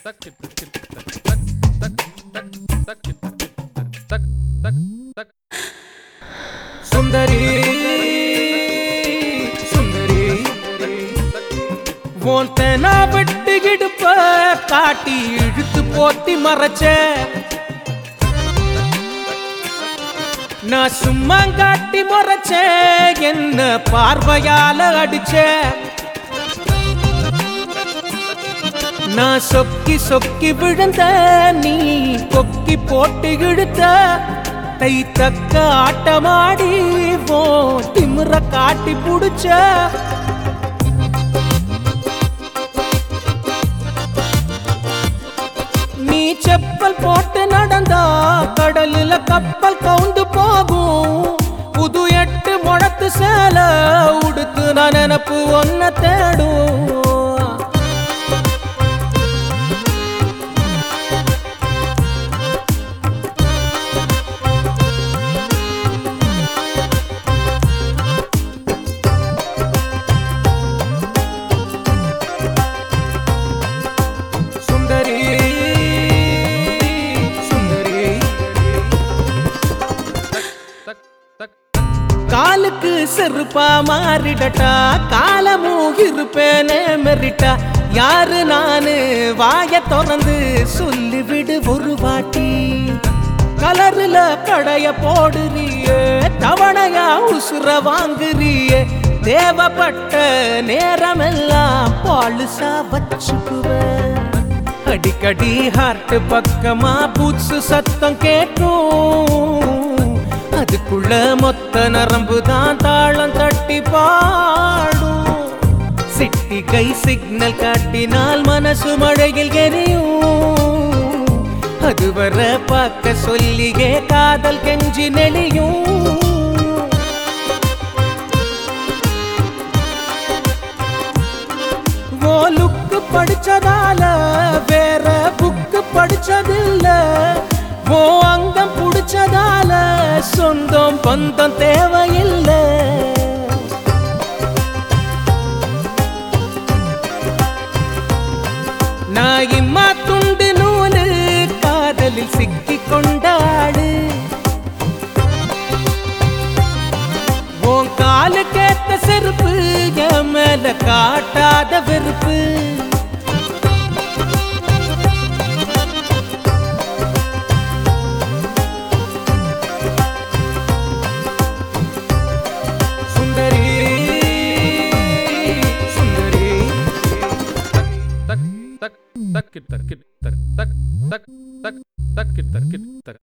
சுந்தரி சுந்தரி உன் தெனா வெட்டு இடுப்ப காட்டி இழுத்து போத்தி மறைச்ச நான் சும்மா காட்டி முறைச்ச என்ன பார்வையால அடிச்ச நான் சொக்கி சொக்கி விழுந்த நீ கொக்கி போட்டு இழுத்த தை தக்க ஆட்டமாடி போ திமிர காட்டி புடிச்ச நீ செப்பல் போட்டு நடந்தா கடலில கப்பல் கவுந்து போகும் புது எட்டு முழத்து சேல உடுத்து நான் நினப்பு ஒன்ன தேடும் சுந்தரி சுந்தரி காலுக்கு செருப்பா மாறிடட்டா காலமும் இருப்பேனே மெரிட்டா யாரு நானு வாய திறந்து சொல்லிவிடு ஒரு வாட்டி கலருல கடைய போடுறியே தவணையா உசுர வாங்குறியே தேவைப்பட்ட நேரமெல்லாம் பாலுசா வச்சுக்குவேன் அடிக்கடி ஹார்ட் பக்கமா பூட்ஸ் சத்தம் கேட்கும் அதுக்குள்ள மொத்த நரம்பு தான் தாளம் தட்டி பாடும் சிட்டி கை சிக்னல் காட்டினால் மனசு மழையில் எரியும் அதுவரை பார்க்க சொல்லியே காதல் கெஞ்சி நெளியும் ஓ லுக்கு படிச்சதால வேற புக்கு படிச்சதில்ல ஓ அங்கம் புடிச்சதால சொந்தம் பந்தம் தேவையில்லை நான் இம்மா துண்டு நூலு காதலில் சிக்கி கொண்டாடு உன் காலுக்கேத்த செருப்பு என் மேல காட்டாத வெறுப்பு சுந்தரி சுந்தரி tak tak tak tak tak tak tak tak tak tak tak tak